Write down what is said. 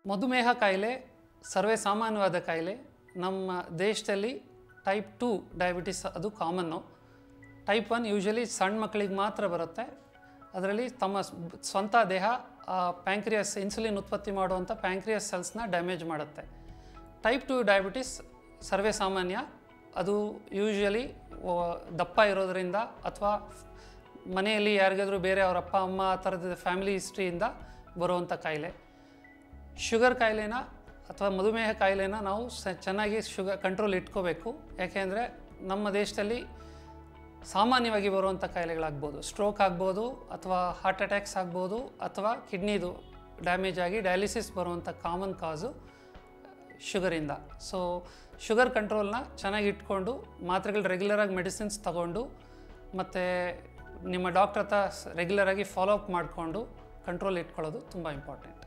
ಮಧುಮೇಹ ಕಾಯಿಲೆ ಸರ್ವೇ ಸಾಮಾನ್ಯವಾದ ಕಾಯಿಲೆ ನಮ್ಮ ದೇಶದಲ್ಲಿ ಟೈಪ್ ಟು ಡಯಾಬಿಟಿಸ್ ಅದು ಕಾಮನ್ನು ಟೈಪ್ ಒನ್ ಯೂಶಲಿ ಸಣ್ಣ ಮಕ್ಕಳಿಗೆ ಮಾತ್ರ ಬರುತ್ತೆ ಅದರಲ್ಲಿ ತಮ್ಮ ಸ್- ಸ್ವಂತ ದೇಹ ಪ್ಯಾಂಕ್ರಿಯಸ್ ಇನ್ಸುಲಿನ್ ಉತ್ಪತ್ತಿ ಮಾಡುವಂಥ ಪ್ಯಾಂಕ್ರಿಯಸ್ ಸೆಲ್ಸ್ನ ಡ್ಯಾಮೇಜ್ ಮಾಡುತ್ತೆ ಟೈಪ್ ಟು ಡಯಾಬಿಟಿಸ್ ಸರ್ವೇ ಸಾಮಾನ್ಯ ಅದು ಯೂಶಲಿ ದಪ್ಪ ಇರೋದರಿಂದ ಅಥವಾ ಮನೆಯಲ್ಲಿ ಯಾರಿಗಾದರೂ ಬೇರೆ ಅವರ ಅಪ್ಪ ಅಮ್ಮ ಆ ಥರದ ಫ್ಯಾಮಿಲಿ ಹಿಸ್ಟ್ರಿಯಿಂದ ಬರುವಂಥ ಕಾಯಿಲೆ ಶುಗರ್ ಕಾಯಿಲೆನ ಅಥವಾ ಮಧುಮೇಹ ಕಾಯಿಲೆನ ನಾವು ಸ ಚೆನ್ನಾಗಿ ಶುಗರ್ ಕಂಟ್ರೋಲ್ ಇಟ್ಕೋಬೇಕು ಯಾಕೆಂದರೆ ನಮ್ಮ ದೇಶದಲ್ಲಿ ಸಾಮಾನ್ಯವಾಗಿ ಬರುವಂಥ ಕಾಯಿಲೆಗಳಾಗ್ಬೋದು ಸ್ಟ್ರೋಕ್ ಆಗ್ಬೋದು ಅಥವಾ ಹಾರ್ಟ್ ಅಟ್ಯಾಕ್ಸ್ ಆಗ್ಬೋದು ಅಥವಾ ಕಿಡ್ನಿದು ಡ್ಯಾಮೇಜ್ ಆಗಿ ಡಯಾಲಿಸಿಸ್ ಬರುವಂಥ ಕಾಮನ್ ಕಾಸು ಶುಗರಿಂದ ಸೊ ಶುಗರ್ ಕಂಟ್ರೋಲ್ನ ಚೆನ್ನಾಗಿ ಇಟ್ಕೊಂಡು ಮಾತ್ರೆಗಳು ರೆಗ್ಯುಲರಾಗಿ ಮೆಡಿಸಿನ್ಸ್ ತಗೊಂಡು ಮತ್ತು ನಿಮ್ಮ ಡಾಕ್ಟ್ರ್ ಹತ್ರ ರೆಗ್ಯುಲರಾಗಿ ಫಾಲೋ ಅಪ್ ಮಾಡಿಕೊಂಡು ಕಂಟ್ರೋಲ್ ಇಟ್ಕೊಳ್ಳೋದು ತುಂಬ ಇಂಪಾರ್ಟೆಂಟ್